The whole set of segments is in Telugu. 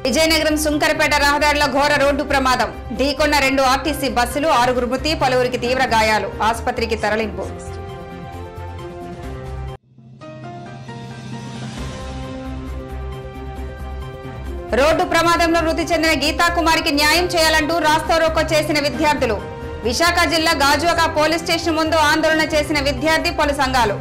విజయనగరం సుంకరపేట రహదారిలో ఘోర రోడ్డు ప్రమాదం ఢీకొన్న రెండు ఆర్టీసీ బస్సులు ఆరుగురు మృతి పలువురికి తీవ్ర గాయాలు ఆసుపత్రికి తరలింపు రోడ్డు ప్రమాదంలో మృతి చెందిన గీతా కుమారికి న్యాయం చేయాలంటూ రాస్తారోకో చేసిన విద్యార్థులు విశాఖ జిల్లా గాజువాక పోలీస్ స్టేషన్ ముందు ఆందోళన చేసిన విద్యార్థి పలు సంఘాలు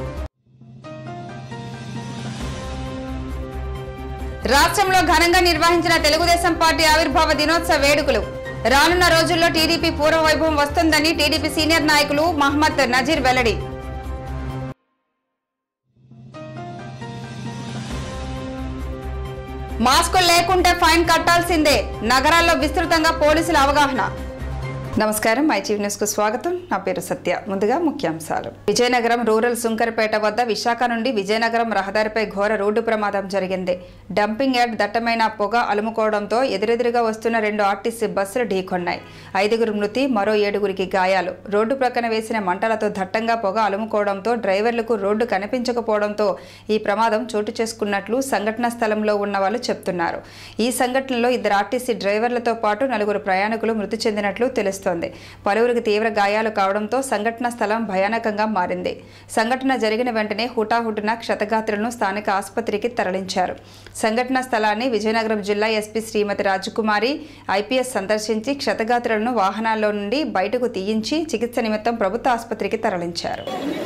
రాష్ట్రంలో ఘనంగా నిర్వహించిన తెలుగుదేశం పార్టీ ఆవిర్భావ దినోత్సవ వేడుకలు రానున్న రోజుల్లో టీడీపీ పూర్వ వైభవం వస్తుందని టీడీపీ సీనియర్ నాయకులు మహమ్మద్ నజీర్ వెల్లడి మాస్కులు లేకుంటే ఫైన్ కట్టాల్సిందే నగరాల్లో విస్తృతంగా పోలీసుల అవగాహన నమస్కారం మై చీఫ్ న్యూస్ కు స్వాగతం నా పేరు సత్య ముందుగా ముఖ్యాంశాలు విజయనగరం రూరల్ సుంకరపేట వద్ద విశాఖ నుండి విజయనగరం రహదారిపై ఘోర రోడ్డు ప్రమాదం జరిగింది డంపింగ్ యార్డ్ దట్టమైన పొగ అలుముకోవడంతో ఎదురెదురుగా వస్తున్న రెండు ఆర్టీసీ బస్సులు ఢీకొన్నాయి ఐదుగురు మృతి మరో ఏడుగురికి గాయాలు రోడ్డు ప్రక్కన వేసిన మంటలతో దట్టంగా పొగ అలుముకోవడంతో డ్రైవర్లకు రోడ్డు కనిపించకపోవడంతో ఈ ప్రమాదం చోటు చేసుకున్నట్లు సంఘటనా స్థలంలో ఉన్న వాళ్ళు చెప్తున్నారు ఈ సంఘటనలో ఇద్దరు ఆర్టీసీ డ్రైవర్లతో పాటు నలుగురు ప్రయాణికులు మృతి చెందినట్లు తెలుస్తోంది పలువురికి తీవ్ర గాయాలు కావడంతో సంఘటన స్థలం భయానకంగా మారింది సంఘటన జరిగిన వెంటనే హుటాహుటిన క్షతగాత్రులను స్థానిక ఆసుపత్రికి తరలించారు సంఘటన స్థలాన్ని విజయనగరం జిల్లా ఎస్పీ శ్రీమతి రాజకుమారి ఐపీఎస్ సందర్శించి క్షతగాత్రులను వాహనాల్లో నుండి బయటకు తీయించి చికిత్స నిమిత్తం ప్రభుత్వ ఆసుపత్రికి తరలించారు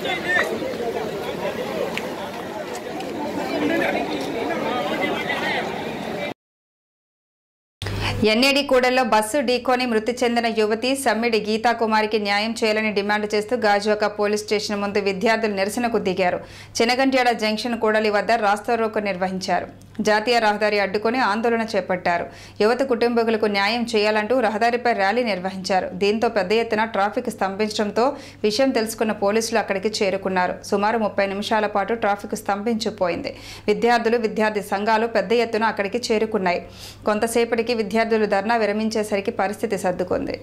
ఎన్ఏడి కూడల్లో బస్సు ఢీకొని మృతి చెందిన యువతి సమ్మిడి గీతా కుమారికి న్యాయం చేయాలని డిమాండ్ చేస్తూ గాజువాక పోలీస్ స్టేషన్ ముందు విద్యార్థులు నిరసనకు దిగారు చినగంట్యాడ జంక్షన్ కూడలి వద్ద రాస్తారోకో నిర్వహించారు జాతీయ రహదారి అడ్డుకొని ఆందోళన చేపట్టారు యువత కుటుంబీకులకు న్యాయం చేయాలంటూ రహదారిపై ర్యాలీ నిర్వహించారు దీంతో పెద్ద ఎత్తున ట్రాఫిక్ స్తంభించడంతో విషయం తెలుసుకున్న పోలీసులు అక్కడికి చేరుకున్నారు సుమారు ముప్పై నిమిషాల పాటు ట్రాఫిక్ స్తంభించిపోయింది విద్యార్థులు విద్యార్థి సంఘాలు పెద్ద ఎత్తున అక్కడికి చేరుకున్నాయి కొంతసేపటికి విద్యార్థులు ధర్నా విరమించేసరికి పరిస్థితి సర్దుకుంది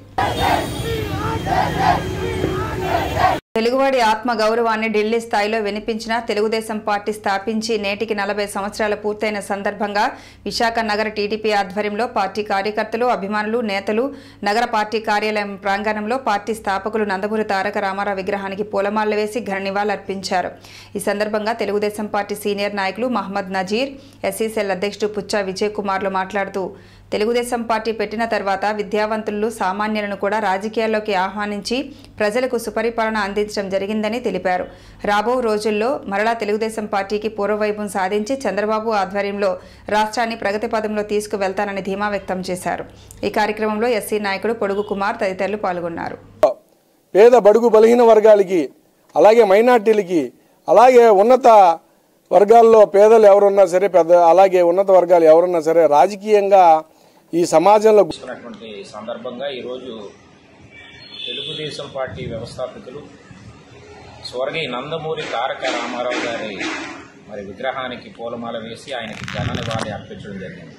తెలుగువాడి ఆత్మ గౌరవాన్ని ఢిల్లీ స్థాయిలో వినిపించిన తెలుగుదేశం పార్టీ స్థాపించి నేటికి నలభై సంవత్సరాలు పూర్తయిన సందర్భంగా విశాఖ నగర టీడీపీ ఆధ్వర్యంలో పార్టీ కార్యకర్తలు అభిమానులు నేతలు నగర పార్టీ కార్యాలయం ప్రాంగణంలో పార్టీ స్థాపకులు నందమూరి తారక రామారావు విగ్రహానికి పూలమాలలు వేసి ఘన నివాళులర్పించారు ఈ సందర్భంగా తెలుగుదేశం పార్టీ సీనియర్ నాయకులు మహమ్మద్ నజీర్ ఎస్ఈసెల్ అధ్యక్షుడు పుచ్చా విజయ్ కుమార్లు మాట్లాడుతూ తెలుగుదేశం పార్టీ పెట్టిన తర్వాత విద్యావంతులు సామాన్యులను కూడా రాజకీయాల్లోకి ఆహ్వానించి ప్రజలకు సుపరిపాలన అందించడం జరిగిందని తెలిపారు రాబో రోజుల్లో మరలా తెలుగుదేశం పార్టీకి పూర్వవైభవం సాధించి చంద్రబాబు ఆధ్వర్యంలో రాష్ట్రాన్ని ప్రగతి పదంలో తీసుకువెళ్తానని ధీమా వ్యక్తం చేశారు ఈ కార్యక్రమంలో ఎస్సీ నాయకుడు పొడుగు కుమార్ తదితరులు పాల్గొన్నారు పేద బడుగు బలహీన వర్గాలకి అలాగే మైనార్టీలకి అలాగే ఉన్నత వర్గాల్లో పేదలు ఎవరున్నా సరే పెద్ద అలాగే ఉన్నత వర్గాలు ఎవరున్నా సరే రాజకీయంగా ఈ సమాజంలో తీసుకున్నటువంటి సందర్భంగా ఈరోజు తెలుగుదేశం పార్టీ వ్యవస్థాపకులు స్వర్గీయ నందమూరి తారక రామారావు గారి మరి విగ్రహానికి పూలమాల వేసి ఆయనకి ఘన నివాళి అర్పించడం జరిగింది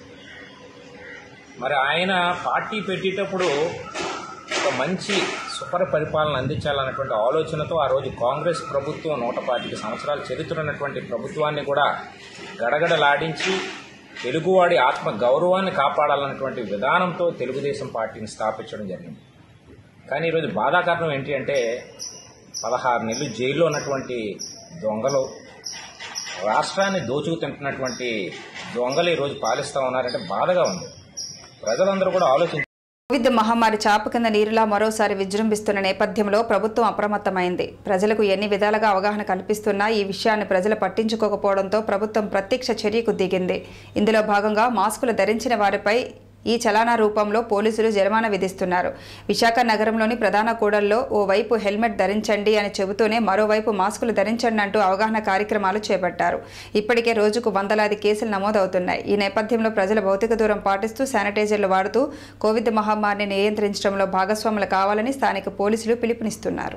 మరి ఆయన పార్టీ పెట్టేటప్పుడు ఒక మంచి సుపర పరిపాలన అందించాలన్నటువంటి ఆలోచనతో ఆ రోజు కాంగ్రెస్ ప్రభుత్వం నూట పాతిక సంవత్సరాల చరిత్ర ఉన్నటువంటి ప్రభుత్వాన్ని కూడా గడగడలాడించి తెలుగువాడి ఆత్మ గౌరవాన్ని కాపాడాలన్నటువంటి విధానంతో తెలుగుదేశం పార్టీని స్థాపించడం జరిగింది కానీ ఈరోజు బాధాకరణం ఏంటి అంటే పదహారు నెలలు జైల్లో ఉన్నటువంటి దొంగలు రాష్ట్రాన్ని దోచుకు తింటున్నటువంటి దొంగలు ఈరోజు పాలిస్తూ ఉన్నారంటే బాధగా ఉంది ప్రజలందరూ కూడా ఆలోచించారు కోవిడ్ మహమ్మారి చాప కింద నీరులా మరోసారి విజృంభిస్తున్న నేపథ్యంలో ప్రభుత్వం అప్రమత్తమైంది ప్రజలకు ఎన్ని విధాలుగా అవగాహన కల్పిస్తున్నా ఈ విషయాన్ని ప్రజలు పట్టించుకోకపోవడంతో ప్రభుత్వం ప్రత్యక్ష చర్యకు దిగింది ఇందులో భాగంగా మాస్కులు ధరించిన వారిపై ఈ చలానా రూపంలో పోలీసులు జరిమానా విధిస్తున్నారు విశాఖ నగరంలోని ప్రధాన కూడల్లో ఓ వైపు హెల్మెట్ ధరించండి అని చెబుతూనే మరోవైపు మాస్కులు ధరించండి అంటూ అవగాహన కార్యక్రమాలు చేపట్టారు ఇప్పటికే రోజుకు వందలాది కేసులు నమోదవుతున్నాయి ఈ నేపథ్యంలో ప్రజలు భౌతిక దూరం పాటిస్తూ శానిటైజర్లు వాడుతూ కోవిడ్ మహమ్మారిని నియంత్రించడంలో భాగస్వాములు కావాలని స్థానిక పోలీసులు పిలుపునిస్తున్నారు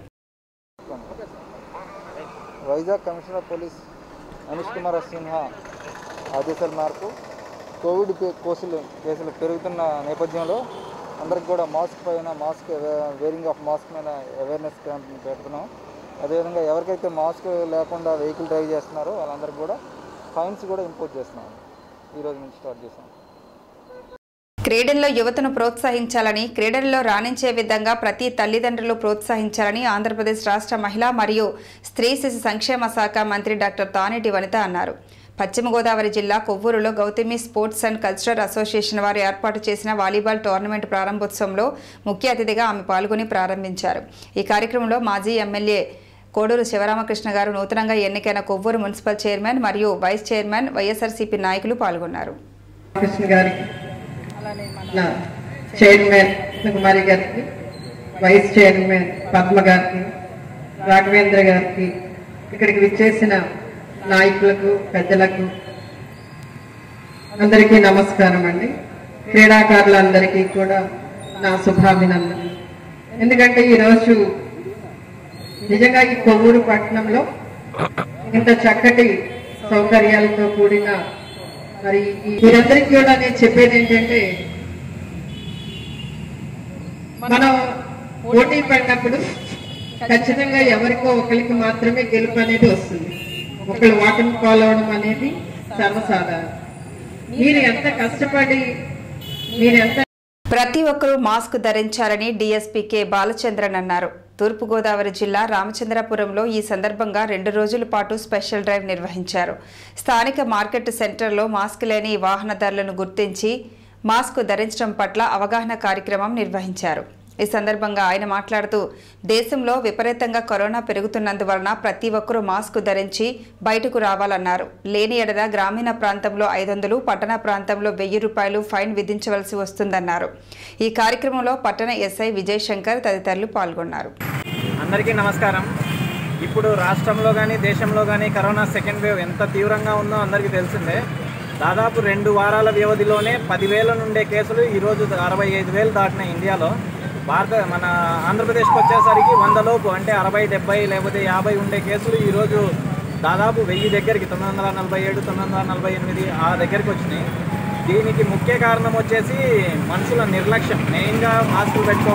Vizag commissioner of police Anish Kumar Sinha ఆదేశాల మేరకు కోవిడ్ కే- కేసులు కేసులు పెరుగుతున్న నేపథ్యంలో అందరికి కూడా మాస్క్ పైన మాస్క్ వేరింగ్ ఆఫ్ మాస్క్ మీద అవేర్నెస్ క్యాంప్ పెడుతున్నాం అదేవిధంగా ఎవరికైతే మాస్క్ లేకుండా వెహికల్ డ్రైవ్ చేస్తున్నారో వాళ్ళందరికీ కూడా ఫైన్స్ కూడా ఇంపోజ్ చేస్తున్నాం ఈ రోజు నుంచి స్టార్ట్ చేసాం క్రీడల్లో యువతను ప్రోత్సహించాలని క్రీడల్లో రాణించే విధంగా ప్రతి తల్లిదండ్రులు ప్రోత్సహించాలని ఆంధ్రప్రదేశ్ రాష్ట్ర మహిళా మరియు స్త్రీ శిశు సంక్షేమ శాఖ మంత్రి డాక్టర్ తానేటి వనిత అన్నారు పశ్చిమ గోదావరి జిల్లా కొవ్వూరులో Gautami sports and cultural association వారు ఏర్పాటు చేసిన వాలీబాల్ టోర్నమెంట్ ప్రారంభోత్సవంలో ముఖ్య అతిథిగా ఆమె పాల్గొని ప్రారంభించారు ఈ కార్యక్రమంలో మాజీ ఎమ్మెల్యే కోడూరు శివరామకృష్ణ గారు నూతనంగా ఎన్నికైన కొవ్వూరు మున్సిపల్ చైర్మన్ మరియు వైస్ చైర్మన్ వైఎస్ఆర్సీపీ నాయకులు పాల్గొన్నారు కృష్ణ గారికి నా చైర్మన్ కుమారి గారికి వైస్ చైర్మన్ పద్మ గారికి రాఘవేంద్ర గారికి ఇక్కడికి విచ్చేసిన నాయకులకు పెద్దలకు అందరికీ నమస్కారం అండి క్రీడాకారులందరికీ కూడా నా శుభాభినందనలు ఎందుకంటే ఈరోజు నిజంగా ఈ కొవ్వూరు పట్టణంలో ఇంత చక్కటి సౌకర్యాలతో కూడిన మరి ఈ- మీరందరికీ కూడా నేను చెప్పేది ఏంటంటే మనం పోటీ పడినప్పుడు ఖచ్చితంగా ఎవరికో ఒకరికి మాత్రమే గెలుపు అనేది వస్తుంది ఒకళ్ళు వాటిని పాలవడం అనేది సర్వసాధారణం మీరు ఎంత కష్టపడి మీరు ఎంత ప్రతి ఒక్కరూ మాస్క్ ధరించాలని డీఎస్పీ కె బాలచంద్రన్ అన్నారు తూర్పుగోదావరి జిల్లా రామచంద్రపురంలో ఈ సందర్భంగా రెండు రోజుల పాటు స్పెషల్ డ్రైవ్ నిర్వహించారు స్థానిక మార్కెట్ సెంటర్లో మాస్క్ లేని వాహనదారులను గుర్తించి మాస్క్ ధరించడం పట్ల అవగాహన కార్యక్రమం నిర్వహించారు ఈ సందర్భంగా ఆయన మాట్లాడుతూ దేశంలో విపరీతంగా కరోనా పెరుగుతున్నందువలన ప్రతి ఒక్కరూ మాస్క్ ధరించి బయటకు రావాలన్నారు లేని ఎడల గ్రామీణ ప్రాంతంలో ఐదు వందలు పట్టణ ప్రాంతంలో వెయ్యి రూపాయలు ఫైన్ విధించవలసి వస్తుందన్నారు ఈ కార్యక్రమంలో పట్టణ ఎస్ఐ విజయ్ శంకర్ తదితరులు పాల్గొన్నారు అందరికీ నమస్కారం ఇప్పుడు రాష్ట్రంలో కానీ దేశంలో కానీ కరోనా సెకండ్ వేవ్ ఎంత తీవ్రంగా ఉందో అందరికీ తెలిసిందే దాదాపు రెండు వారాల వ్యవధిలోనే పదివేల నుండే కేసులు ఈరోజు అరవై ఐదు వేలు దాటిన ఇండియాలో భారత మన ఆంధ్రప్రదేశ్కి వచ్చేసరికి వంద లోపు అంటే అరవై డెబ్బై లేకపోతే యాభై ఉండే కేసులు ఈరోజు దాదాపు వెయ్యి దగ్గరికి తొమ్మిది వందల నలభై ఏడు తొమ్మిది వందల నలభై ఎనిమిది ఆ దగ్గరికి వచ్చినాయి దీనికి ముఖ్య కారణం వచ్చేసి మనుషుల నిర్లక్ష్యం మెయిన్గా మాస్కులు పెట్టుకో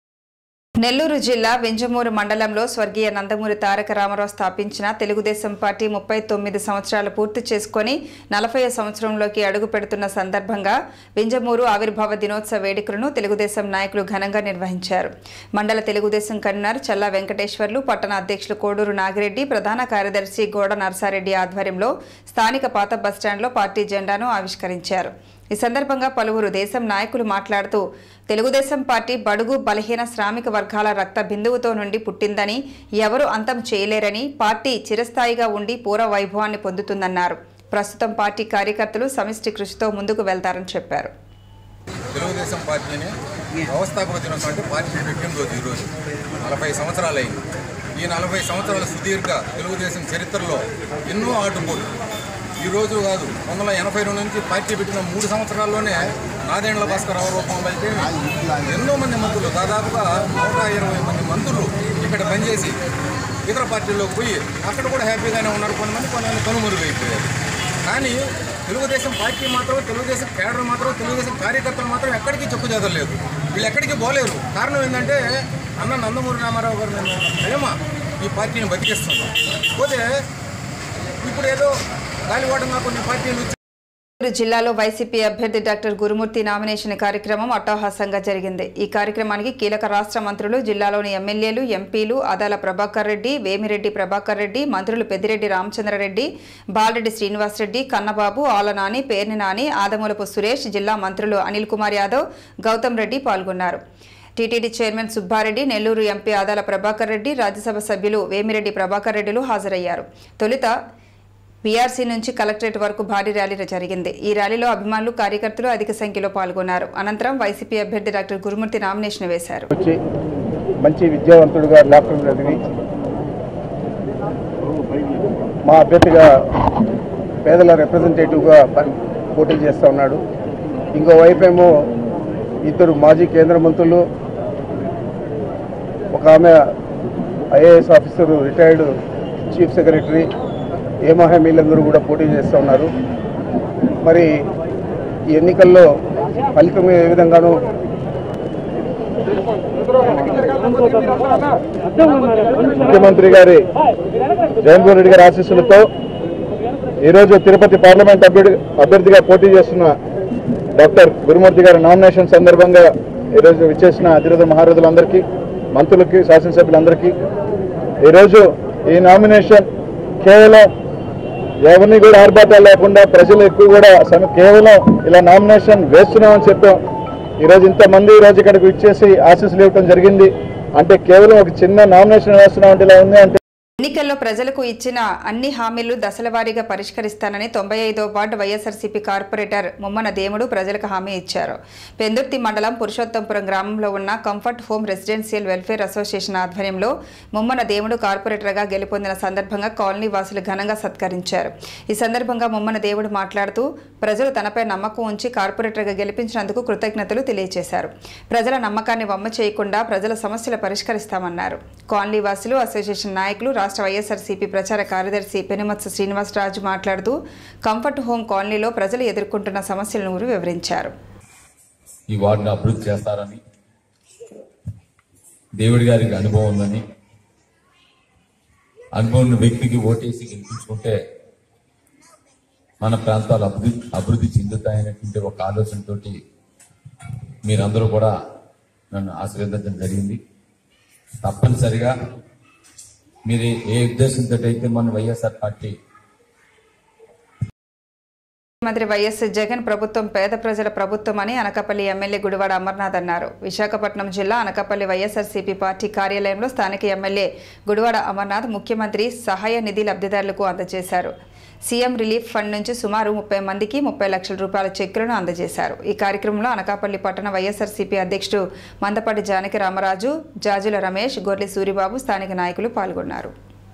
నెల్లూరు జిల్లా వింజమూరు మండలంలో స్వర్గీయ నందమూరి తారక రామారావు స్థాపించిన తెలుగుదేశం పార్టీ ముప్పై తొమ్మిది సంవత్సరాలు పూర్తి చేసుకొని నలభై సంవత్సరంలోకి అడుగు పెడుతున్న సందర్భంగా వింజమూరు ఆవిర్భావ దినోత్సవ వేడుకలను తెలుగుదేశం నాయకులు ఘనంగా నిర్వహించారు మండల తెలుగుదేశం కన్వీనర్ చల్లా వెంకటేశ్వర్లు పట్టణ అధ్యక్షులు కోడూరు నాగిరెడ్డి ప్రధాన కార్యదర్శి గోడ నర్సారెడ్డి ఆధ్వర్యంలో స్థానిక పాత బస్టాండ్లో పార్టీ జెండాను ఆవిష్కరించారు ఈ సందర్భంగా పలువురు దేశం నాయకులు మాట్లాడుతూ తెలుగుదేశం పార్టీ బడుగు బలహీన శ్రామిక వర్గాల రక్త బిందువుతో నుండి పుట్టిందని ఎవరు అంతం చేయలేరని పార్టీ చిరస్థాయిగా ఉండి పూర్వ వైభవాన్ని పొందుతుందన్నారు ప్రస్తుతం పార్టీ కార్యకర్తలు సమిష్టి కృషితో ముందుకు వెళ్తారని చెప్పారు తెలుగుదేశం పార్టీని వ్యవస్థాపక దినోత్సవం అంటే పార్టీ పెట్టిన రోజు ఈరోజు నలభై సంవత్సరాలు అయింది ఈ నలభై సంవత్సరాల సుదీర్ఘ తెలుగుదేశం చరిత్రలో ఎన్నో ఆటుపోట్లు ఈ రోజు కాదు పంతొమ్మిది వందల ఎనభై రెండు నుంచి పార్టీ పెట్టిన మూడు సంవత్సరాల్లోనే నాదేండ్ల భాస్కర్ రావు రూపంలో అయితే ఎన్నో మంది మంత్రులు దాదాపుగా నూట ఇరవై మంది మంత్రులు ఇక్కడ పనిచేసి ఇతర పార్టీల్లోకి పోయి అక్కడ కూడా హ్యాపీగానే ఉన్నారు కొంతమంది కొంతమంది కనుమరుగైపోయారు కానీ తెలుగుదేశం పార్టీ మాత్రం తెలుగుదేశం కేడర్ మాత్రం తెలుగుదేశం కార్యకర్తలు మాత్రం ఎక్కడికి చెప్పు లేదు వీళ్ళు ఎక్కడికి పోలేరు కారణం ఏంటంటే అన్న నందమూరి రామారావు గారు నేను ప్రేమ ఈ పార్టీని బతికిస్తుంది పోతే ఇప్పుడు ఏదో గాలివాటంగా కొన్ని పార్టీలు నెల్లూరు జిల్లాలో వైసీపీ అభ్యర్థి డాక్టర్ గురుమూర్తి నామినేషన్ కార్యక్రమం అట్టహాసంగా జరిగింది ఈ కార్యక్రమానికి కీలక రాష్ట్ర మంత్రులు జిల్లాలోని ఎమ్మెల్యేలు ఎంపీలు అదాల ప్రభాకర్ రెడ్డి వేమిరెడ్డి ప్రభాకర్ రెడ్డి మంత్రులు పెద్దిరెడ్డి రామచంద్రారెడ్డి బాలరెడ్డి శ్రీనివాసరెడ్డి కన్నబాబు ఆలనాని పేర్ని నాని ఆదమూలపు సురేష్ జిల్లా మంత్రులు అనిల్ కుమార్ యాదవ్ గౌతమ్ రెడ్డి పాల్గొన్నారు TTD chairman Subbareddy Nellore MP Adala Prabhakar Reddy Rajya Sabha సభ్యులు వేమిరెడ్డి ప్రభాకర్ రెడ్డిలు హాజరయ్యారు తొలుత బీఆర్సీ నుంచి కలెక్టరేట్ వరకు భారీ ర్యాలీ జరిగింది ఈ ర్యాలీలో అభిమానులు కార్యకర్తలు అధిక సంఖ్యలో పాల్గొన్నారు అనంతరం వైసీపీ అభ్యర్థి డాక్టర్ గురుమూర్తి నామినేషన్ వేశారు వచ్చి మంచి విద్యావంతుడిగా డాక్టర్ చదివి మా అభ్యర్థిగా పేదల రిప్రజెంటేటివ్గా పని- పోటీ చేస్తూ ఉన్నాడు ఇంకోవైపు ఏమో ఇద్దరు మాజీ కేంద్ర మంత్రులు ఒక ఆమె IAS officer retired chief secretary ఏమహామీలందరూ కూడా పోటీ చేస్తూ ఉన్నారు మరి ఈ ఎన్నికల్లో ఫలితం ఏ విధంగానూ ముఖ్యమంత్రి గారి జగన్మోహన్ రెడ్డి గారి ఆశీస్సులతో ఈరోజు తిరుపతి పార్లమెంట్ అభ్యర్థి అభ్యర్థిగా పోటీ చేస్తున్న డాక్టర్ గురుమూర్తి గారి నామినేషన్ సందర్భంగా ఈరోజు విచ్చేసిన అధిరథ మహారథులందరికీ మంత్రులకి శాసనసభ్యులందరికీ ఈరోజు ఈ నామినేషన్ కేవలం ఎవరిని కూడా ఆర్భాటాలు లేకుండా ప్రజలు ఎక్కువ కూడా సమ- కేవలం ఇలా నామినేషన్ వేస్తున్నామని చెప్పాం ఈరోజు ఇంతమంది ఈరోజు ఇక్కడికి ఇచ్చేసి ఆశీస్సులు ఇవ్వడం జరిగింది అంటే కేవలం ఒక చిన్న నామినేషన్ వేస్తున్నామంటే ఇలా ఉంది అంటే ఎన్నికల్లో ప్రజలకు ఇచ్చిన అన్ని హామీలు దశలవారీగా పరిష్కరిస్తానని తొంభై ఐదో ward YSRCP corporator Mummana Demudu ప్రజలకు హామీ ఇచ్చారు పెందుర్తి మండలం పురుషోత్తంపురం గ్రామంలో ఉన్న comfort home residential welfare association ఆధ్వర్యంలో ముమ్మన దేముడు కార్పొరేటర్గా గెలుపొందిన సందర్భంగా కాలనీ వాసులు ఘనంగా సత్కరించారు ఈ సందర్భంగా ముమ్మన దేవుడు మాట్లాడుతూ ప్రజలు తనపై నమ్మకం ఉంచి కార్పొరేటర్గా గెలిపించినందుకు కృతజ్ఞతలు తెలియజేశారు ప్రజల నమ్మకాన్ని వమ్మ చేయకుండా ప్రజల సమస్యలు పరిష్కరిస్తామన్నారు కాలనీ వాసులు అసోసియేషన్ నాయకులు రాష్ట్ర వైఎస్ఆర్సీపీ ప్రచార కార్యదర్శి పెనుమత్స శ్రీనివాసరాజు మాట్లాడుతూ కంఫర్ట్ హోమ్ కాలనీలో ప్రజలు ఎదుర్కొంటున్న సమస్యలను వివరించారు ఈ వార్డును అభివృద్ధి చేస్తారని దేవుడి గారికి అనుభవం ఉందని అనుభవం ఉన్న వ్యక్తికి ఓటేసి గెలిపించుకుంటే మన ప్రాంతాలు అభివృద్ధి అభివృద్ధి చెందుతాయనేటువంటి ఒక ఆలోచనతోటి మీరందరూ కూడా నన్ను ఆశీర్వదించడం జరిగింది తప్పనిసరిగా మీరు ఏ ఉద్దేశంతో అయితే మన వైఎస్ఆర్ పార్టీ ముఖ్యమంత్రి వైఎస్ జగన్ ప్రభుత్వం పేద ప్రజల ప్రభుత్వం అని అనకాపల్లి ఎమ్మెల్యే గుడివాడ అమర్నాథ్ అన్నారు విశాఖపట్నం జిల్లా అనకాపల్లి వైఎస్ఆర్సీపీ పార్టీ కార్యాలయంలో స్థానిక ఎమ్మెల్యే గుడివాడ అమర్నాథ్ ముఖ్యమంత్రి సహాయ నిధి లబ్ధిదారులకు అందజేశారు సీఎం రిలీఫ్ ఫండ్ నుంచి సుమారు ముప్పై మందికి ముప్పై లక్షల రూపాయల చెక్కులను అందజేశారు ఈ కార్యక్రమంలో అనకాపల్లి పట్టణ వైఎస్ఆర్సీపీ అధ్యక్షుడు మందపాటి జానకి రామరాజు జాజుల రమేష్ గొర్రె సూరిబాబు స్థానిక నాయకులు పాల్గొన్నారు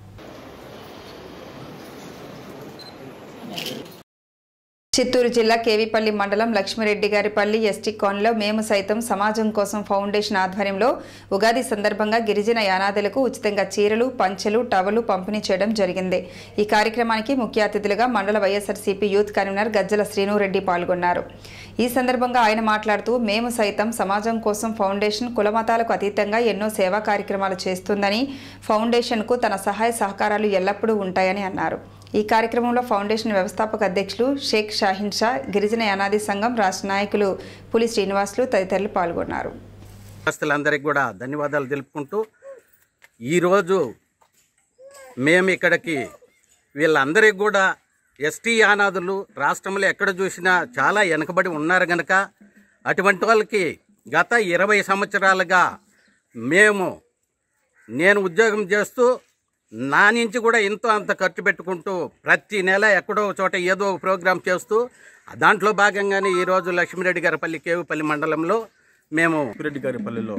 చిత్తూరు జిల్లా కేవీపల్లి మండలం లక్ష్మిరెడ్డి గారిపల్లి ఎస్టీ కాలనీలో మేము సైతం సమాజం కోసం ఫౌండేషన్ ఆధ్వర్యంలో ఉగాది సందర్భంగా గిరిజన యానాదులకు ఉచితంగా చీరలు పంచెలు టవలు పంపిణీ చేయడం జరిగింది ఈ కార్యక్రమానికి ముఖ్య అతిథులుగా మండల YSRCP youth convener Gajjala Srinureddy పాల్గొన్నారు ఈ సందర్భంగా ఆయన మాట్లాడుతూ మేము సైతం సమాజం కోసం ఫౌండేషన్ కులమతాలకు అతీతంగా ఎన్నో సేవా కార్యక్రమాలు చేస్తుందని ఫౌండేషన్కు తన సహాయ సహకారాలు ఎల్లప్పుడూ ఉంటాయని అన్నారు ఈ కార్యక్రమంలో ఫౌండేషన్ వ్యవస్థాపక అధ్యక్షులు షేక్ షాహిన్ షా గిరిజన యానాది సంఘం రాష్ట్ర నాయకులు పులి శ్రీనివాసులు తదితరులు పాల్గొన్నారు గ్రామస్తులందరికీ కూడా ధన్యవాదాలు తెలుపుకుంటూ ఈరోజు మేము ఇక్కడికి వీళ్ళందరికీ కూడా ఎస్టీ యానాదులు రాష్ట్రంలో ఎక్కడ చూసినా చాలా వెనకబడి ఉన్నారు గనక అటువంటి వాళ్ళకి గత ఇరవై సంవత్సరాలుగా మేము నేను ఉద్యోగం చేస్తూ నా నుంచి కూడా ఎంతో అంత ఖర్చు పెట్టుకుంటూ ప్రతి నెల ఎక్కడో ఒక చోట ఏదో ఒక ప్రోగ్రాం చేస్తూ దాంట్లో భాగంగానే ఈరోజు లక్ష్మీరెడ్డి గారిపల్లి కేవుపల్లి మండలంలో మేము రెడ్డి గారి పల్లెలో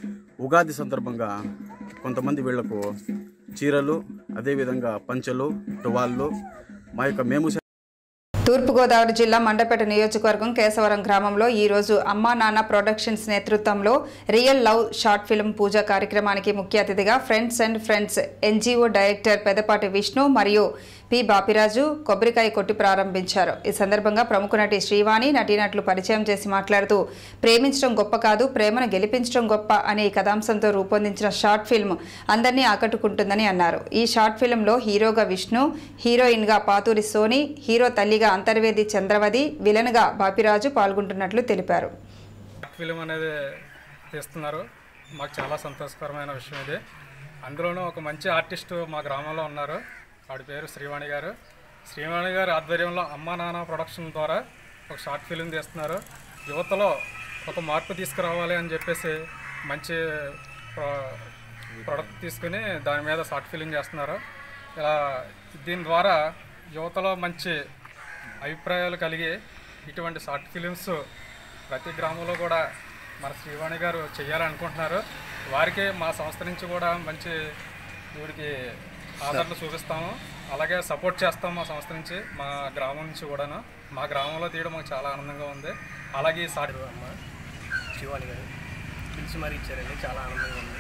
ఉగాది సందర్భంగా కొంతమంది వీళ్లకు చీరలు అదేవిధంగా పంచెలు టువాళ్ళు మా యొక్క మేము తూర్పుగోదావరి జిల్లా మండపేట నియోజకవర్గం కేశవరం గ్రామంలో ఈ రోజు అమ్మా నాన్న ప్రొడక్షన్స్ నేతృత్వంలో real love short film puja కార్యక్రమానికి ముఖ్య అతిథిగా friends and friends NGO director Pedapati Vishnu మరియు పి బాపిరాజు కొబ్బరికాయ కొట్టి ప్రారంభించారు ఈ సందర్భంగా ప్రముఖ నటి శ్రీవాణి నటీనటులు పరిచయం చేసి మాట్లాడుతూ ప్రేమించడం గొప్ప కాదు ప్రేమను గెలిపించడం గొప్ప అనే ఈ కథాంశంతో రూపొందించిన షార్ట్ ఫిల్మ్ అందరినీ ఆకట్టుకుంటుందని అన్నారు ఈ షార్ట్ ఫిల్మ్లో హీరోగా విష్ణు హీరోయిన్గా పాతూరి సోని హీరో తల్లిగా అంతర్వేది చంద్రవది విలన్గా బాపిరాజు పాల్గొంటున్నట్లు తెలిపారు ఫిలిం అనేది తీస్తున్నారు మాకు చాలా సంతోషకరమైన విషయం ఇది అందులోనూ ఒక మంచి ఆర్టిస్టు మా గ్రామంలో ఉన్నారు వాడి పేరు శ్రీవాణి గారు శ్రీవాణి గారి ఆధ్వర్యంలో అమ్మా నాన్న ప్రొడక్షన్ ద్వారా ఒక షార్ట్ ఫిలిం తీస్తున్నారు యువతలో ఒక మార్పు తీసుకురావాలి అని చెప్పేసి మంచి ప్రొ- ప్రొడక్ట్ తీసుకుని దాని మీద షార్ట్ ఫిలిం చేస్తున్నారు ఇలా దీని ద్వారా యువతలో మంచి అభిప్రాయాలు కలిగి ఇటువంటి షార్ట్ ఫిలిమ్స్ ప్రతి గ్రామంలో కూడా మన శ్రీవాణి గారు చేయాలనుకుంటున్నారు వారికి మా సంస్థ నుంచి కూడా మంచి వీడికి ఆదరణ చూపిస్తాము అలాగే సపోర్ట్ చేస్తాం మా సంస్థ నుంచి మా గ్రామం నుంచి కూడాను మా గ్రామంలో తీయడం మాకు చాలా ఆనందంగా ఉంది అలాగే ఈ షార్ట్ అమ్మ శివాణి గారు పిలిచి మరీ ఇచ్చారండి చాలా ఆనందంగా ఉంది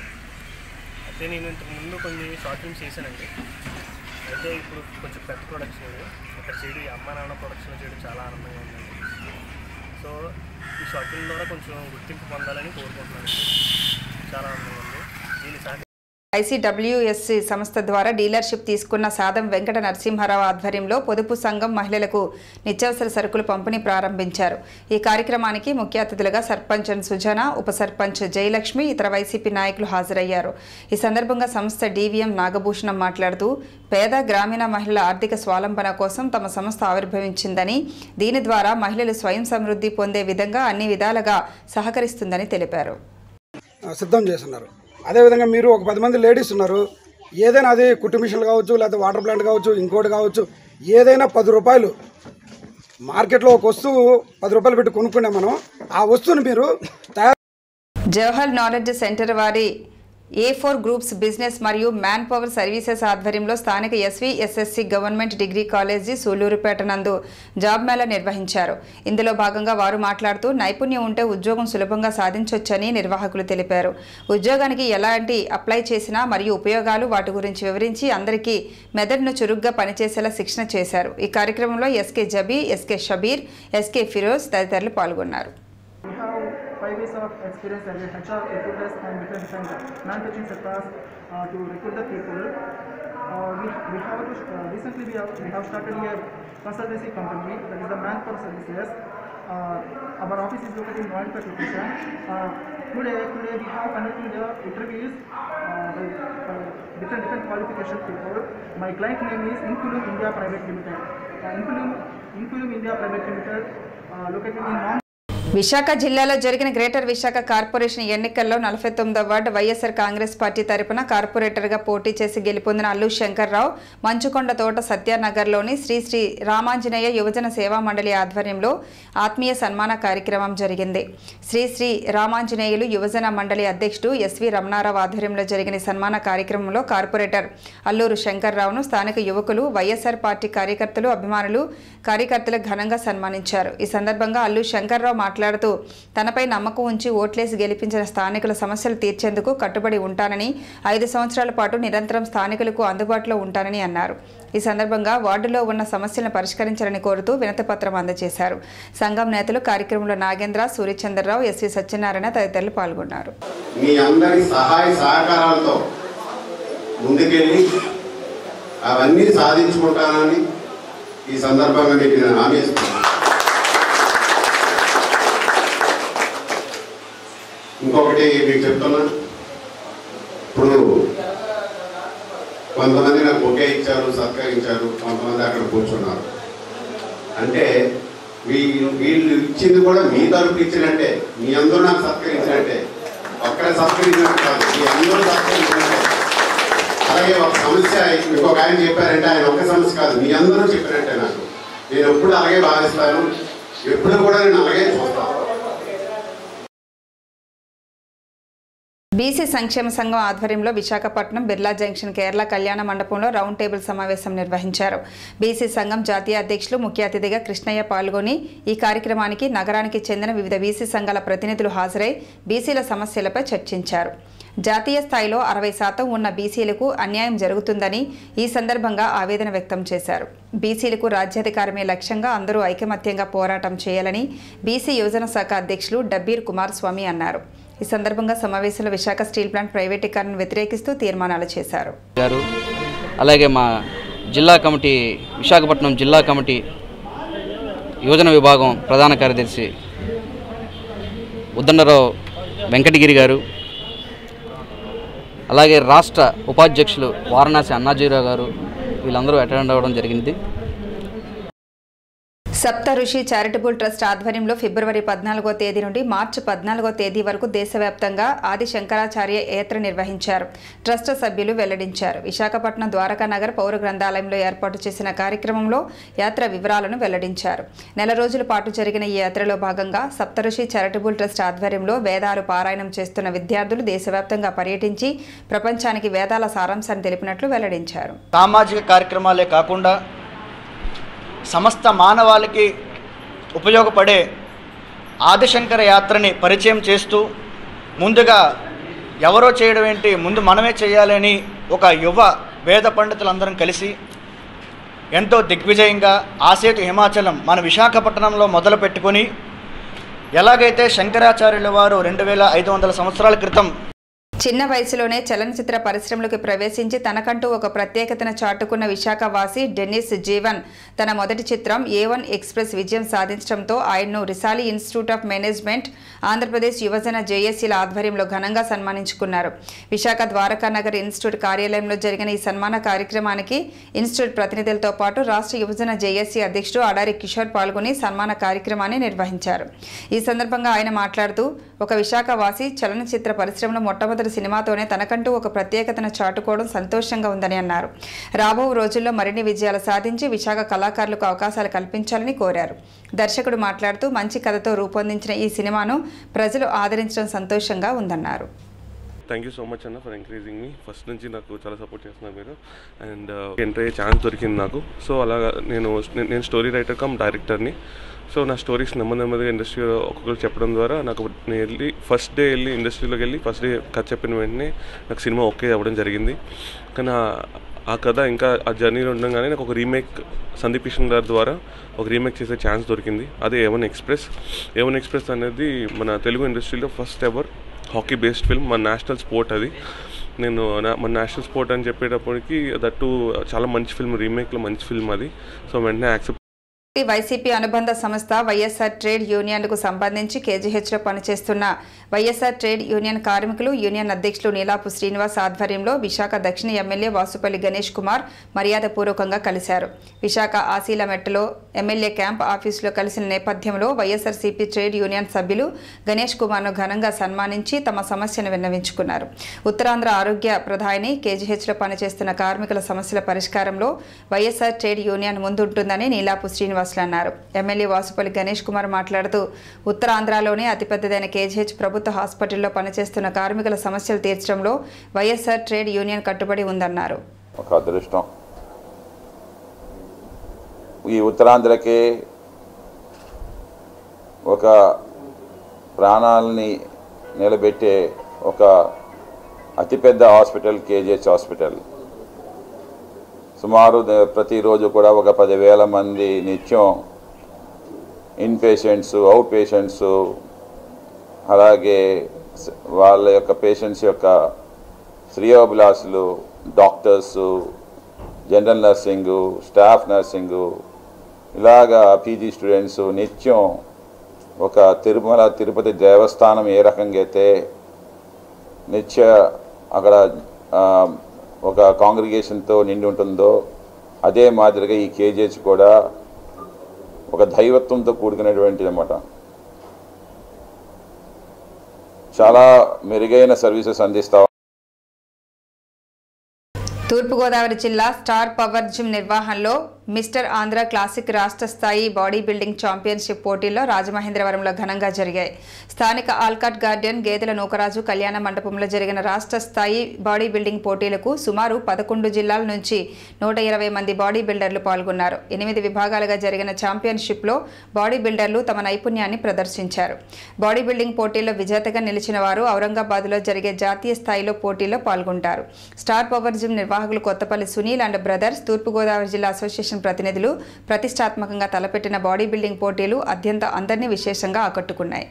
అయితే నేను ఇంతకు ముందు కొన్ని షార్ట్ ఫిల్మ్స్ చేశానండి అయితే ఇప్పుడు కొంచెం పెద్ద ప్రొడక్షన్ ఇది ఇక్కడ చేయడం ఈ అమ్మ నాన్న ప్రొడక్షన్ చేయడం చాలా ఆనందంగా ఉందండి సో ఈ షార్ట్ ఫిల్మ్ ద్వారా కొంచెం గుర్తింపు పొందాలని కోరుకుంటున్నాను చాలా ఆనందంగా ఉంది దీని సహక ఐసీడబ్ల్యూఎస్సి సంస్థ ద్వారా డీలర్షిప్ తీసుకున్న సాదం వెంకట నరసింహారావు ఆధ్వర్యంలో పొదుపు సంఘం మహిళలకు నిత్యావసర సరుకులు పంపిణీ ప్రారంభించారు ఈ కార్యక్రమానికి ముఖ్య అతిథులుగా సర్పంచ్ ఎన్ సుజన ఉప సర్పంచ్ జయలక్ష్మి ఇతర వైసీపీ నాయకులు హాజరయ్యారు ఈ సందర్భంగా సంస్థ డీవీఎం నాగభూషణం మాట్లాడుతూ పేద గ్రామీణ మహిళల ఆర్థిక స్వాలంబన కోసం తమ సంస్థ ఆవిర్భవించిందని దీని ద్వారా మహిళలు స్వయం సమృద్ధి పొందే విధంగా అన్ని విధాలుగా సహకరిస్తుందని తెలిపారు సిద్ధం చేస్తున్నారు అదేవిధంగా మీరు ఒక పది మంది లేడీస్ ఉన్నారు ఏదైనా అది కుట్టు మిషన్లు కావచ్చు లేకపోతే వాటర్ ప్లాంట్ కావచ్చు ఇంకోటి కావచ్చు ఏదైనా పది రూపాయలు మార్కెట్లో ఒక వస్తువు పది రూపాయలు పెట్టి కొనుక్కునే మనం ఆ వస్తువుని మీరు తయారు జవహర్ నాలెడ్జ్ సెంటర్ వారి ఏ ఫోర్ గ్రూప్స్ బిజినెస్ మరియు మ్యాన్ పవర్ సర్వీసెస్ ఆధ్వర్యంలో స్థానిక SV SSC government degree college Sullurpeta నందు జాబ్ మేళా నిర్వహించారు ఇందులో భాగంగా వారు మాట్లాడుతూ నైపుణ్యం ఉంటే ఉద్యోగం సులభంగా సాధించవచ్చని నిర్వాహకులు తెలిపారు ఉద్యోగానికి ఎలాంటి అప్లై చేసినా మరియు ఉపయోగాలు వాటి గురించి వివరించి అందరికీ మెదడును చురుగ్గా పనిచేసేలా శిక్షణ చేశారు ఈ కార్యక్రమంలో SK Jabi SK Shabbir SK Firoz తదితరులు పాల్గొన్నారు five years of experience as a HR recruiters and different different manufacturing sectors uh, to recruit the people. Uh, we, we have to, uh, recently we have, we have started a consultancy company that is the Manpower Services. Uh, our office is located in Noida location. Uh, today, today we have conducted the interviews uh, by, by different different qualification people. My client name is Inculum India Private Limited. Uh, Inculum, Inculum India Private Limited uh, located in non Visakha జిల్లాలో జరిగిన గ్రేటర్ విశాఖ కార్పొరేషన్ ఎన్నికల్లో నలభై తొమ్మిదవ వార్డు వైఎస్ఆర్ కాంగ్రెస్ పార్టీ తరపున కార్పొరేటర్గా పోటీ చేసి గెలుపొందిన అల్లు శంకర్రావు మంచుకొండ తోట సత్యానగర్లోని శ్రీ శ్రీ రామాంజనేయ యువజన సేవా మండలి ఆధ్వర్యంలో ఆత్మీయ సన్మాన కార్యక్రమం జరిగింది శ్రీ శ్రీ రామాంజనేయులు యువజన మండలి అధ్యక్షుడు ఎస్వి రమణారావు ఆధ్వర్యంలో జరిగిన ఈ సన్మాన కార్యక్రమంలో కార్పొరేటర్ అల్లూరు శంకర్రావును స్థానిక యువకులు వైఎస్ఆర్ పార్టీ కార్యకర్తలు అభిమానులు కార్యకర్తలు ఘనంగా సన్మానించారు ఈ సందర్భంగా అల్లు శంకర్రావు మాట్లాడుతూ తనపై నమ్మకం ఉంచి ఓట్లేసి గెలిపించిన స్థానికుల సమస్యలు తీర్చేందుకు కట్టుబడి ఉంటానని ఐదు సంవత్సరాల పాటు నిరంతరం స్థానికులకు అందుబాటులో ఉంటానని అన్నారు ఈ సందర్భంగా వార్డులో ఉన్న సమస్యలను పరిష్కరించాలని కోరుతూ వినతిపత్రం అందజేశారు సంఘం నేతలు కార్యక్రమంలో నాగేంద్ర సూర్యచంద్రరావు ఎస్వి సత్యనారాయణ తదితరులు పాల్గొన్నారు మీ అందరి సహాయ సహకారాలతో ముందుకెళ్ళి అవన్నీ సాధించుకుంటానని ఈ సందర్భంగా మీకు నేను హామీ ఇస్తున్నాను ఇంకొకటి మీకు చెప్తున్నా ఇప్పుడు కొంతమంది నాకు బొకే ఇచ్చారు సత్కరించారు కొంతమంది అక్కడ కూర్చున్నారు అంటే వీ- వీళ్ళు ఇచ్చింది కూడా మీ తరపు ఇచ్చినట్టే మీ అందరూ నాకు సత్కరించినట్టే ఒక్కడే సత్కరించినట్టు కాదు మీ అందరూ సత్కరించినట్టే అలాగే ఒక సమస్య ఇంకొక ఆయన చెప్పారంటే ఆయన ఒక్క సమస్య కాదు మీ అందరూ చెప్పినట్టే నాకు నేను ఎప్పుడు అలాగే భావిస్తాను ఎప్పుడు కూడా నేను అలాగే చూస్తాను బీసీ సంక్షేమ సంఘం ఆధ్వర్యంలో విశాఖపట్నం బిర్లా జంక్షన్ కేరళ కళ్యాణ మండపంలో రౌండ్ టేబుల్ సమావేశం నిర్వహించారు బీసీ సంఘం జాతీయ అధ్యక్షులు ముఖ్య అతిథిగా కృష్ణయ్య పాల్గొని ఈ కార్యక్రమానికి నగరానికి చెందిన వివిధ బీసీ సంఘాల ప్రతినిధులు హాజరై బీసీల సమస్యలపై చర్చించారు జాతీయ స్థాయిలో అరవై శాతం ఉన్న బీసీలకు అన్యాయం జరుగుతుందని ఈ సందర్భంగా ఆవేదన వ్యక్తం చేశారు బీసీలకు రాజ్యాధికారమే లక్ష్యంగా అందరూ ఐకమత్యంగా పోరాటం చేయాలని బీసీ యువజన శాఖ అధ్యక్షులు డబ్బీర్ కుమారస్వామి అన్నారు ఈ సందర్భంగా సమావేశంలో విశాఖ స్టీల్ ప్లాంట్ ప్రైవేటీకరణను వ్యతిరేకిస్తూ తీర్మానాలు చేశారు గారు అలాగే మా జిల్లా కమిటీ విశాఖపట్నం జిల్లా కమిటీ యువజన విభాగం ప్రధాన కార్యదర్శి ఉద్దండరావు వెంకటగిరి గారు అలాగే రాష్ట్ర ఉపాధ్యక్షులు వారణాసి అన్నాజీరావు గారు వీళ్ళందరూ అటెండ్ అవ్వడం జరిగింది సప్త ఋషి చారిటబుల్ ట్రస్ట్ ఆధ్వర్యంలో ఫిబ్రవరి పద్నాలుగో తేదీ నుండి మార్చి పద్నాలుగో తేదీ వరకు దేశవ్యాప్తంగా ఆది శంకరాచార్య యాత్ర నిర్వహించారు ట్రస్ట్ సభ్యులు వెల్లడించారు విశాఖపట్నం ద్వారకా నగర్ పౌర గ్రంథాలయంలో ఏర్పాటు చేసిన కార్యక్రమంలో యాత్ర వివరాలను వెల్లడించారు నెల రోజుల పాటు జరిగిన ఈ యాత్రలో భాగంగా సప్తఋషి చారిటబుల్ ట్రస్ట్ ఆధ్వర్యంలో వేదాలు పారాయణం చేస్తున్న విద్యార్థులు దేశవ్యాప్తంగా పర్యటించి ప్రపంచానికి వేదాల సారాంశాన్ని తెలిపినట్లు వెల్లడించారు సామాజిక కార్యక్రమాలే కాకుండా సమస్త మానవాళికి ఉపయోగపడే ఆదిశంకర యాత్రని పరిచయం చేస్తూ ముందుగా ఎవరో చేయడం ఏంటి ముందు మనమే చేయాలని ఒక యువ వేద పండితులందరం కలిసి ఎంతో దిగ్విజయంగా ఆసేతు హిమాచలం మన విశాఖపట్నంలో మొదలు పెట్టుకొని ఎలాగైతే శంకరాచార్యుల వారు రెండు వేల ఐదు వందల సంవత్సరాల క్రితం చిన్న వయసులోనే చలనచిత్ర పరిశ్రమలోకి ప్రవేశించి తనకంటూ ఒక ప్రత్యేకతను చాటుకున్న విశాఖ వాసి డెన్నిస్ జీవన్ తన మొదటి చిత్రం ఏ వన్ ఎక్స్ప్రెస్ విజయం సాధించడంతో ఆయన్ను Risali institute of management Andhra Pradesh యువజన జేఏసీల ఆధ్వర్యంలో ఘనంగా సన్మానించుకున్నారు విశాఖ ద్వారకా నగర్ ఇన్స్టిట్యూట్ కార్యాలయంలో జరిగిన ఈ సన్మాన కార్యక్రమానికి ఇన్స్టిట్యూట్ ప్రతినిధులతో పాటు రాష్ట్ర యువజన జేఏసీ అధ్యక్షుడు అడారి కిషోర్ పాల్గొని సన్మాన కార్యక్రమాన్ని నిర్వహించారు ఈ సందర్భంగా ఆయన మాట్లాడుతూ ఒక విశాఖ వాసి చలనచిత్ర పరిశ్రమలో మొట్టమొదటి సినిమాతోనే తనకంటూ ఒక ప్రత్యేకతను చాటుకోవడం సంతోషంగా ఉందని అన్నారు రాబో రోజుల్లో మరిన్ని విజయాలు సాధించి విశాఖ కళాకారులకు అవకాశాలు కల్పించాలని కోరారు దర్శకుడు మాట్లాడుతూ మంచి కథతో రూపొందించిన ఈ సినిమాను ప్రజలు ఆదరించడం సంతోషంగా ఉందన్నారు థ్యాంక్ యూ సో మచ్ అన్న ఫర్ ఎంకరేజింగ్ మీ ఫస్ట్ నుంచి నాకు చాలా సపోర్ట్ చేస్తున్నారు మీరు అండ్ ఎంటర్ అయ్యే ఛాన్స్ దొరికింది నాకు సో అలాగా నేను నేను స్టోరీ రైటర్ కమ్ డైరెక్టర్ని సో నా స్టోరీస్ నెమ్మది నెమ్మదిగా ఇండస్ట్రీలో ఒక్కొక్కరు చెప్పడం ద్వారా నాకు నేను వెళ్ళి ఫస్ట్ డే వెళ్ళి ఇండస్ట్రీలోకి వెళ్ళి ఫస్ట్ డే కథ చెప్పిన వెంటనే నాకు సినిమా ఓకే అవ్వడం జరిగింది కానీ ఆ- ఆ కథ ఇంకా ఆ జర్నీలో ఉండగానే నాకు ఒక రీమేక్ సందీప్ కిషన్ గారి ద్వారా ఒక రీమేక్ చేసే ఛాన్స్ దొరికింది అదే ఏవన్ ఎక్స్ప్రెస్ ఏవన్ ఎక్స్ప్రెస్ అనేది మన తెలుగు ఇండస్ట్రీలో first ever hockey based film మన నేషనల్ స్పోర్ట్ అది నేను నా- మన నేషనల్ స్పోర్ట్ అని చెప్పేటప్పటికి దట్టు చాలా మంచి ఫిల్మ్ రీమేక్లో మంచి ఫిల్మ్ అది సో వెంటనే యాక్సెప్ట్ వైసీపీ అనుబంధ సంస్థ వైఎస్ఆర్ ట్రేడ్ యూనియన్కు సంబంధించి కేజీహెచ్లో పనిచేస్తున్న వైఎస్ఆర్ ట్రేడ్ యూనియన్ కార్మికులు యూనియన్ అధ్యక్షులు నీలాపు శ్రీనివాస్ ఆధ్వర్యంలో విశాఖ దక్షిణ ఎమ్మెల్యే వాసుపల్లి గణేష్ కుమార్ మర్యాదపూర్వకంగా కలిశారు విశాఖ ఆశీలమెట్టలో ఎమ్మెల్యే క్యాంప్ ఆఫీసులో కలిసిన నేపథ్యంలో వైఎస్ఆర్సీపీ ట్రేడ్ యూనియన్ సభ్యులు గణేష్ కుమార్ను ఘనంగా సన్మానించి తమ సమస్యను విన్నవించుకున్నారు ఉత్తరాంధ్ర ఆరోగ్య ప్రధాని కేజీహెచ్లో పనిచేస్తున్న కార్మికుల సమస్యల పరిష్కారంలో వైఎస్ఆర్ ట్రేడ్ యూనియన్ ముందుంటుందని నీలాపు శ్రీనివాసులు అన్నారు ఎమ్మెల్యే వాసుపల్లి గణేష్ కుమార్ మాట్లాడుతూ ఉత్తరాంధ్రలోనే అతిపెద్దదైన కేజీహెచ్ ప్రభుత్వ హాస్పిటల్లో పనిచేస్తున్న కార్మికుల సమస్యలు తీర్చడంలో వైఎస్ఆర్ ట్రేడ్ యూనియన్ కట్టుబడి ఉందన్నారు ఒక అదృష్టం ఈ ఉత్తరాంధ్రకి ఒక ప్రాణాలని నిలబెట్టే ఒక అతిపెద్ద హాస్పిటల్ కేజీహెచ్ హాస్పిటల్ సుమారు ద- ప్రతిరోజు కూడా ఒక పదివేల మంది నిత్యం ఇన్ పేషెంట్స్ అవుట్ పేషెంట్స్ అలాగే స- వాళ్ళ యొక్క పేషెంట్స్ యొక్క శ్రేయోభిలాషులు doctors general nursing staff nursing ఇలాగా పీజీ స్టూడెంట్స్ నిత్యం ఒక తిరుమల తిరుపతి దేవస్థానం ఏ రకంగా అయితే నిత్య అక్కడ ఆ, ఒక కాంగ్రిగేషన్తో నిండి ఉంటుందో అదే మాదిరిగా ఈ కేజీహెచ్ కూడా ఒక దైవత్వంతో కూడుకున్నటువంటిది అన్నమాట చాలా మెరుగైన సర్వీసెస్ అందిస్తా తూర్పుగోదావరి జిల్లా స్టార్ పవర్ జిమ్ నిర్వహణలో మిస్టర్ ఆంధ్ర క్లాసిక్ రాష్ట్ర స్థాయి బాడీ బిల్డింగ్ ఛాంపియన్షిప్ పోటీల్లో రాజమహేంద్రవరంలో ఘనంగా జరిగాయి స్థానిక ఆల్కాట్ గార్డెన్ గేదెల నూకరాజు కళ్యాణ మండపంలో జరిగిన రాష్ట్ర స్థాయి బాడీ బిల్డింగ్ పోటీలకు సుమారు పదకొండు జిల్లాల నుంచి నూట ఇరవై మంది బాడీ బిల్డర్లు పాల్గొన్నారు ఎనిమిది విభాగాలుగా జరిగిన ఛాంపియన్షిప్లో బాడీ బిల్డర్లు తమ నైపుణ్యాన్ని ప్రదర్శించారు బాడీ బిల్డింగ్ పోటీల్లో విజేతగా నిలిచిన వారు ఔరంగాబాద్లో జరిగే జాతీయ స్థాయిలో పోటీల్లో పాల్గొంటారు స్టార్ పవర్ జిమ్ నిర్వాహకులు కొత్తపల్లి సునీల్ అండ్ బ్రదర్స్ తూర్పుగోదావరి జిల్లా అసోసియేషన్ ప్రతినిధులు ప్రతిష్టాత్మకంగా తలపెట్టిన బాడీ బిల్డింగ్ పోటీలు అత్యంత అందరినీ విశేషంగా ఆకట్టుకున్నాయి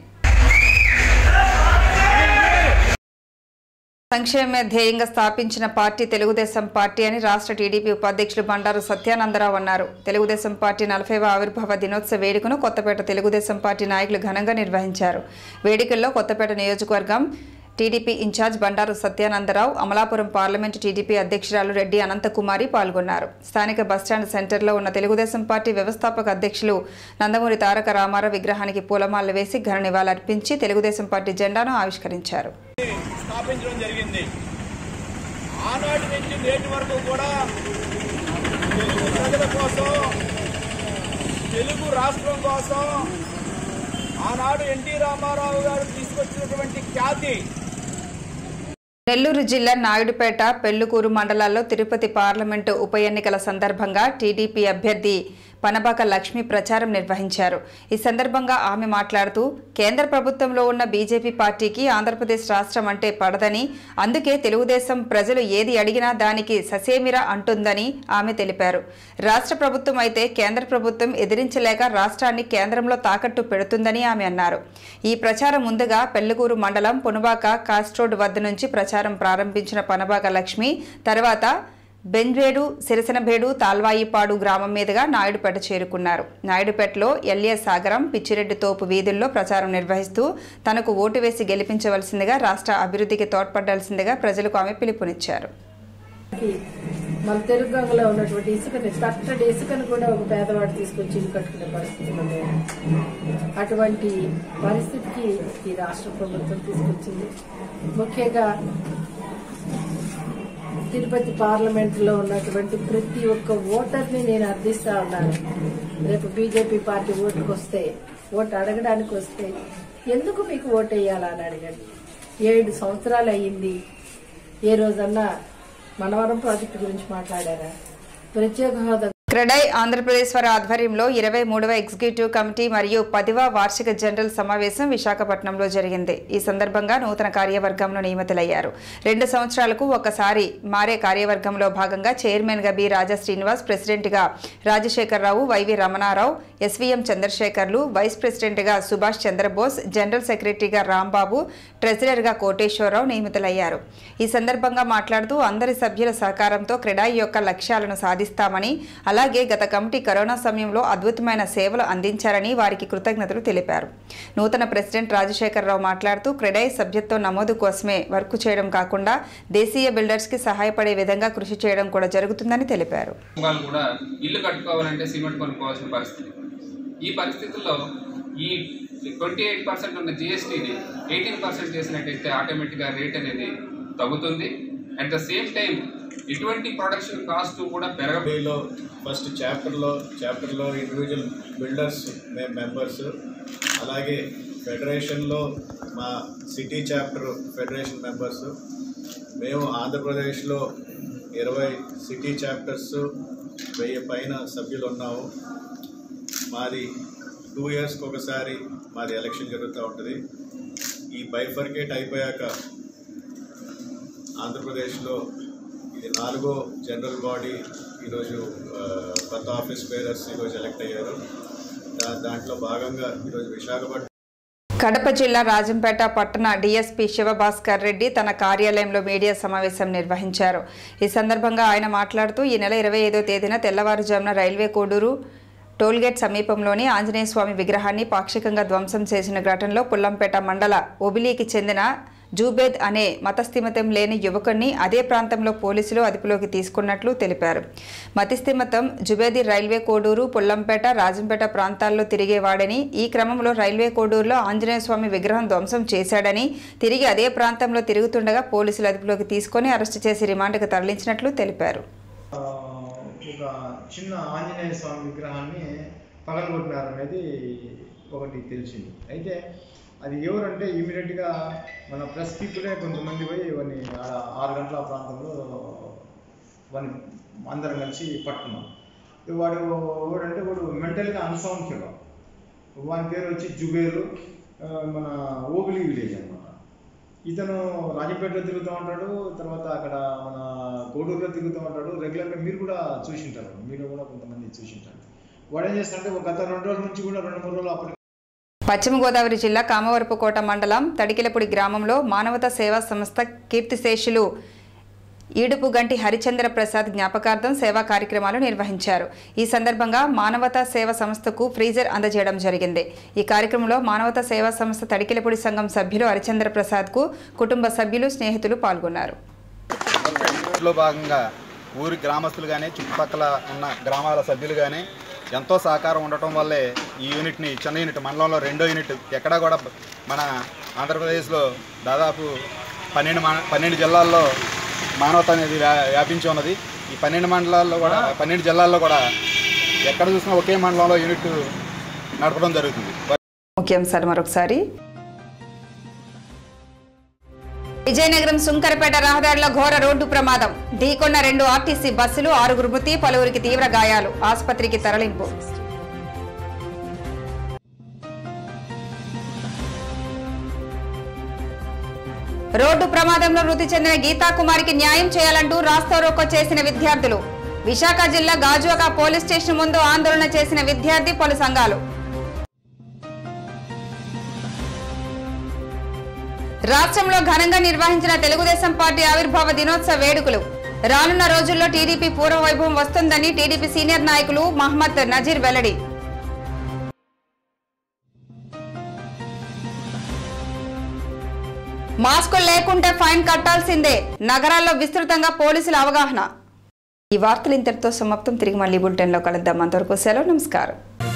సంక్షేమ ధ్యేయంగా స్థాపించిన పార్టీ తెలుగుదేశం పార్టీ అని రాష్ట్ర టీడీపీ ఉపాధ్యక్షులు బండారు సత్యానందరావు అన్నారు తెలుగుదేశం పార్టీ నలభైవ ఆవిర్భావ దినోత్సవ వేడుకను కొత్తపేట తెలుగుదేశం పార్టీ నాయకులు ఘనంగా నిర్వహించారు వేడుకల్లో కొత్తపేట నియోజకవర్గం TDP incharge Bandaru Satyanandarao Amalapuram parliament TDP అధ్యక్షురాలు రెడ్డి అనంతకుమారి పాల్గొన్నారు స్థానిక బస్టాండ్ సెంటర్లో ఉన్న తెలుగుదేశం పార్టీ వ్యవస్థాపక అధ్యక్షులు నందమూరి తారక రామారావు విగ్రహానికి పూలమాలలు వేసి ఘన నివాళులర్పించి తెలుగుదేశం పార్టీ జెండాను ఆవిష్కరించారు స్థాపించడం జరిగింది ఆనాటి నుంచి నేటి వరకు కూడా తెలుగు ప్రజల కోసం తెలుగు రాష్ట్రం కోసం ఆనాడు ఎన్టీ రామారావు గారు తీసుకొచ్చినటువంటి ఖ్యాతి నెల్లూరు జిల్లా నాయుడుపేట పెళ్లుకూరు మండలాల్లో తిరుపతి పార్లమెంటు ఉప ఎన్నికల సందర్భంగా టీడీపీ అభ్యర్థి పనబాక లక్ష్మి ప్రచారం నిర్వహించారు ఈ సందర్భంగా ఆమె మాట్లాడుతూ కేంద్ర ప్రభుత్వంలో ఉన్న బీజేపీ పార్టీకి ఆంధ్రప్రదేశ్ రాష్ట్రం అంటే పడదని అందుకే తెలుగుదేశం ప్రజలు ఏది అడిగినా దానికి ససేమిరా అంటుందని ఆమె తెలిపారు రాష్ట్ర ప్రభుత్వం అయితే కేంద్ర ప్రభుత్వం ఎదిరించలేక రాష్ట్రాన్ని కేంద్రంలో తాకట్టు పెడుతుందని ఆమె అన్నారు ఈ ప్రచారం ముందుగా పెళ్లగూరు మండలం పునబాక కాస్ట్రోడ్ వద్ద నుంచి ప్రచారం ప్రారంభించిన పనబాక లక్ష్మి తర్వాత బెంజ్వేడు సిరసనభేడు తాల్వాయిపాడు గ్రామం మీదుగా నాయుడుపేట చేరుకున్నారు నాయుడుపేటలో ఎల్ఏ సాగరం పిచ్చిరెడ్డి తోపు వీధుల్లో ప్రచారం నిర్వహిస్తూ తనకు ఓటు వేసి గెలిపించవలసిందిగా రాష్ట్ర అభివృద్ధికి తోడ్పడాల్సిందిగా ప్రజలకు ఆమె పిలుపునిచ్చారు మన తెలుగు గంగలో ఉన్నటువంటి ఇసుకని తట్టడి ఇసుకను కూడా ఒక పేదవాడు తీసుకొచ్చి ఇల్లు కట్టుకునే పరిస్థితి ఉంది అటువంటి పరిస్థితికి ఈ రాష్ట్ర ప్రభుత్వం తీసుకొచ్చింది ముఖ్యంగా తిరుపతి పార్లమెంట్ లో ఉన్నటువంటి ప్రతి ఒక్క ఓటర్ని నేను అర్థిస్తా ఉన్నాను రేపు బీజేపీ పార్టీ ఓటుకు వస్తే ఓటు అడగడానికి వస్తే ఎందుకు మీకు ఓటు వేయాలని అడగండి ఏడు సంవత్సరాలు అయ్యింది ఏ రోజన్నా మనవరం ప్రాజెక్టు గురించి మాట్లాడారా ప్రత్యేక హోదా క్రెడై ఆంధ్రప్రదేశ్ వారి ఆధ్వర్యంలో ఇరవై మూడవ ఎగ్జిక్యూటివ్ కమిటీ మరియు పదివ వార్షిక జనరల్ సమావేశం విశాఖపట్నంలో జరిగింది ఈ సందర్భంగా నూతన కార్యవర్గంలో నియమితులయ్యారు రెండు సంవత్సరాలకు ఒకసారి మారే కార్యవర్గంలో భాగంగా చైర్మన్ గా బి రాజా శ్రీనివాస్ ప్రెసిడెంట్ గా రాజశేఖరరావు వైవి రమణారావు ఎస్వీఎం చంద్రశేఖర్లు వైస్ ప్రెసిడెంట్ గా సుభాష్ చంద్రబోస్ జనరల్ సెక్రటరీగా రాంబాబు ట్రెజరర్ గా కోటేశ్వరరావు నియమితులయ్యారు ఈ సందర్భంగా మాట్లాడుతూ అందరి సభ్యుల సహకారంతో క్రెడాయి యొక్క లక్ష్యాలను సాధిస్తామని అలాగే గత కమిటీ కరోనా సమయంలో అద్భుతమైన సేవలు అందించారని వారికి కృతజ్ఞతలు తెలిపారు నూతన ప్రెసిడెంట్ రాజశేఖరరావు మాట్లాడుతూ క్రెడై సభ్యత్వం నమోదు కోసమే వర్క్ చేయడం కాకుండా దేశీయ బిల్డర్స్ కి సహాయపడే విధంగా కృషి చేయడం కూడా జరుగుతుందని తెలిపారు వాళ్ళు కూడా ఇల్లు కట్టుకోవాలంటే సిమెంట్ కొనుక్కోవాల్సిన పరిస్థితి ఈ పరిస్థితుల్లో ఈ ట్వంటీ ఎయిట్ పర్సెంట్ ఉన్న జిఎస్టీని ఎయిటీన్ పర్సెంట్ చేసినట్టయితే ఆటోమేటిక్గా రేట్ అనేది తగ్గుతుంది అట్ ద సేమ్ టైం ఎటువంటి ప్రొడక్షన్ కాస్ట్ కూడా పెరగ లో ఫస్ట్ చాప్టర్లో చాప్టర్లో ఇండివిజువల్ బిల్డర్స్ మేము మెంబర్స్ అలాగే ఫెడరేషన్లో మా సిటీ చాప్టర్ ఫెడరేషన్ మెంబర్స్ మేము ఆంధ్రప్రదేశ్లో ఇరవై సిటీ చాప్టర్స్ వెయ్యి పైన సభ్యులు ఉన్నాము మాది టూ ఇయర్స్కి ఒకసారి మాది ఎలక్షన్ జరుగుతూ ఉంటుంది ఈ బైఫర్కేట్ అయిపోయాక ఆంధ్రప్రదేశ్లో ఇది నాలుగో జనరల్ బాడీ ఈరోజు ఆ, కొత్త ఆఫీస్ బేరర్స్ ఈరోజు ఎలక్ట్ అయ్యారు దా- దాంట్లో భాగంగా ఈరోజు విశాఖపట్నం కడప జిల్లా రాజంపేట పట్టణ డీఎస్పీ శివభాస్కర్ రెడ్డి తన కార్యాలయంలో మీడియా సమావేశం నిర్వహించారు ఈ సందర్భంగా ఆయన మాట్లాడుతూ ఈ నెల ఇరవై ఐదో తేదీన తెల్లవారుజామున రైల్వే కోడూరు టోల్గేట్ సమీపంలోని ఆంజనేయ స్వామి విగ్రహాన్ని పాక్షికంగా ధ్వంసం చేసిన ఘటనలో పుల్లంపేట మండల ఒబిలీకి చెందిన జూబేద్ అనే మతస్థిమతం లేని యువకుడిని అదే ప్రాంతంలో పోలీసులు అదుపులోకి తీసుకున్నట్లు తెలిపారు మతిస్థిమతం జుబేది రైల్వే కోడూరు పుల్లంపేట రాజంపేట ప్రాంతాల్లో తిరిగేవాడని ఈ క్రమంలో రైల్వే కోడూరులో ఆంజనేయ స్వామి విగ్రహం ధ్వంసం చేశాడని తిరిగి అదే ప్రాంతంలో తిరుగుతుండగా పోలీసులు అదుపులోకి తీసుకొని అరెస్టు చేసి రిమాండ్కు తరలించినట్లు తెలిపారు ఒక చిన్న ఆంజనేయ స్వామి విగ్రహాన్ని పగలగొట్టినారనేది ఒకటి తెలిసింది అయితే అది ఎవరంటే ఇమీడియట్గా మన ప్రెస్ పీపులే కొంతమంది పోయి వాడిని ఆడ ఆరు గంటల ఆ ప్రాంతంలో వాడిని అందరం కలిసి పట్టుకున్నాం ఇది వాడు వాడంటే వాడు మెంటల్గా అన్సౌండ్ ఫిలో వాని పేరు వచ్చి జుబేరు ఆ, మన ఓబిలి విలేజ్ అనమాట ఇతను రాజంపేటలో తిరుగుతూ ఉంటాడు తర్వాత అక్కడ మన కోడూరులో తిరుగుతూ ఉంటాడు రెగ్యులర్గా మీరు కూడా చూసింటారు మీరు కూడా కొంతమంది చూసింటారు వాడు ఏం చేస్తాడంటే ఒక గత రెండు రోజుల నుంచి కూడా రెండు మూడు రోజులు అప్పటి పశ్చిమ గోదావరి జిల్లా కామవరపుకోట మండలం తడికిలపూడి గ్రామంలో మానవతా సేవా సంస్థ కీర్తిశేషులు ఈడుపు గంటి హరిచంద్ర ప్రసాద్ జ్ఞాపకార్థం సేవా కార్యక్రమాలు నిర్వహించారు ఈ సందర్భంగా మానవతా సేవా సంస్థకు ఫ్రీజర్ అందజేయడం జరిగింది ఈ కార్యక్రమంలో మానవతా సేవా సంస్థ తడికిలపూడి సంఘం సభ్యులు హరిచంద్ర ప్రసాద్కు కుటుంబ సభ్యులు స్నేహితులు పాల్గొన్నారు లో భాగంగా ఊరి గ్రామస్తులు కానీ చుట్టుపక్కల ఉన్న గ్రామాల సభ్యులు కానీ ఎంతో సహకారం ఉండటం వల్లే ఈ యూనిట్ని చిన్న యూనిట్ మండలంలో రెండో యూనిట్ ఎక్కడా కూడా మన ఆంధ్రప్రదేశ్లో దాదాపు పన్నెండు మా పన్నెండు జిల్లాల్లో మానవత అనేది వ్యా- వ్యాపించి ఉన్నది ఈ పన్నెండు మండలాల్లో కూడా పన్నెండు జిల్లాల్లో కూడా ఎక్కడ చూసినా ఒకే మండలంలో యూనిట్ నడపడం జరుగుతుంది ముఖ్యాంశాలు మరొకసారి విజయనగరం సుంకరపేట రహదారిలో ఘోర రోడ్డు ప్రమాదం ఢీకొన్న రెండు ఆర్టీసీ బస్సులు ఆరుగురు మృతి పలువురికి తీవ్ర గాయాలు ఆసుపత్రికి తరలింపు రోడ్డు ప్రమాదంలో మృతి చెందిన గీతా కుమారికి న్యాయం చేయాలంటూ రాస్తారోకో చేసిన విద్యార్థులు విశాఖ జిల్లా గాజువాక పోలీస్ స్టేషన్ ముందు ఆందోళన చేసిన విద్యార్థి పలు సంఘాలు రాష్ట్రంలో ఘనంగా నిర్వహించిన తెలుగుదేశం పార్టీ ఆవిర్భావ దినోత్సవ వేడుకలు రానున్న రోజుల్లో టీడీపీ పూర్వ వైభవం వస్తుందని టీడీపీ సీనియర్ నాయకులు మహమ్మద్ నజీర్ వెల్లడి మాస్కులు లేకుంటే ఫైన్ కట్టాల్సిందే నగరాల్లో విస్తృతంగా పోలీసుల అవగాహన ఈ వార్తలు ఇంతటితో సమాప్తం తిరిగి మళ్ళీ బులెటిన్లో కలుద్దాం అంతవరకు సెలవు నమస్కారం